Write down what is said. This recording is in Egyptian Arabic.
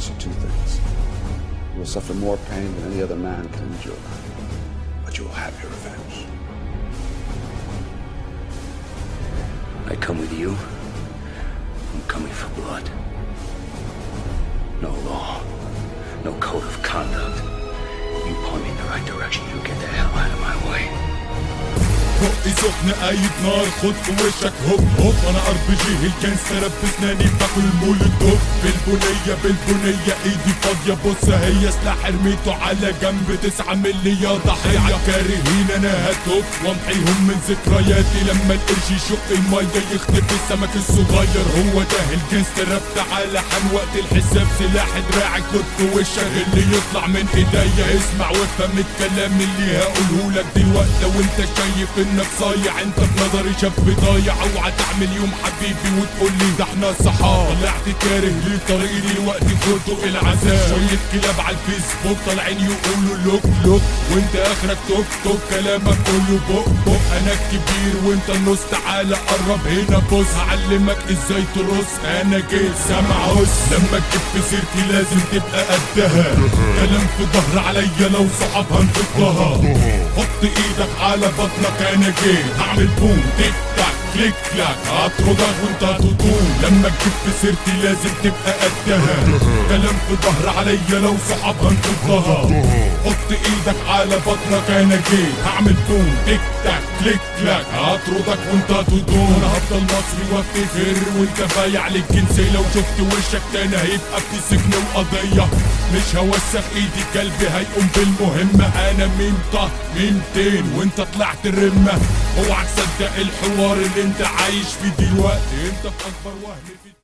promise you two things. You will suffer more pain than any other man can endure, but you will have your revenge. I come with you. I'm coming for blood. No law, no code of conduct. You point me in the right direction, you get the hell out of my way. بقي سخن قايد نار خد في وشك هوب هوب انا ار بي جي الجانستر بسناني باكل مولوتوف بالبنية بالبنية ايدي فاضية بص هي سلاح رميته على جنب تسعة ملي يا ضحية عالكارهين انا هتوب وامحيهم من ذكرياتي لما القرش يشق المية يختفي السمك الصغير هو ده الجانستر تعالى حان وقت الحساب سلاح دراعي خد في وشك اللي يطلع من ايديا اسمع وافهم الكلام اللي هقوله لك دلوقتي لو انت شايف انك صايع انت في نظري شاب ضايع اوعى تعمل يوم حبيبي وتقول لي ده احنا صحاب طلعت كاره لطريقي دلوقتي خدوا العذاب شوية كلاب على الفيسبوك طالعين يقولوا لوك لوك وانت اخرك توك توك كلامك كله بق بق انا الكبير وانت النص تعالى قرب هنا بص هعلمك ازاي ترص انا جيت سامع هس لما تجيب في سيرتي لازم تبقى قدها كلام في ظهر عليا لو صحابها انفضها حط ايدك على بطنك انا جيت هعمل بوم تيك تاك كليك كلاك هطردك وانت هتطول لما تجيب في سيرتي لازم تبقى قدها كلام في ظهر عليا لو صحابها انفضها حط ايدك على بطنك انا جيت هعمل بوم تيك تاك كليك كلاك هطردك وانت هتطول انا هفضل مصري وافتكر وانت بايع للجنسية لو شفت وشك تاني هيبقى في سجن وقضية مش هوسخ ايدي قلبي هيقوم بالمهمة انا ميم طه ميمتين وانت طلعت الرمة اوعى تصدق الحوار اللي انت عايش فيه دلوقتي انت في اكبر وهم في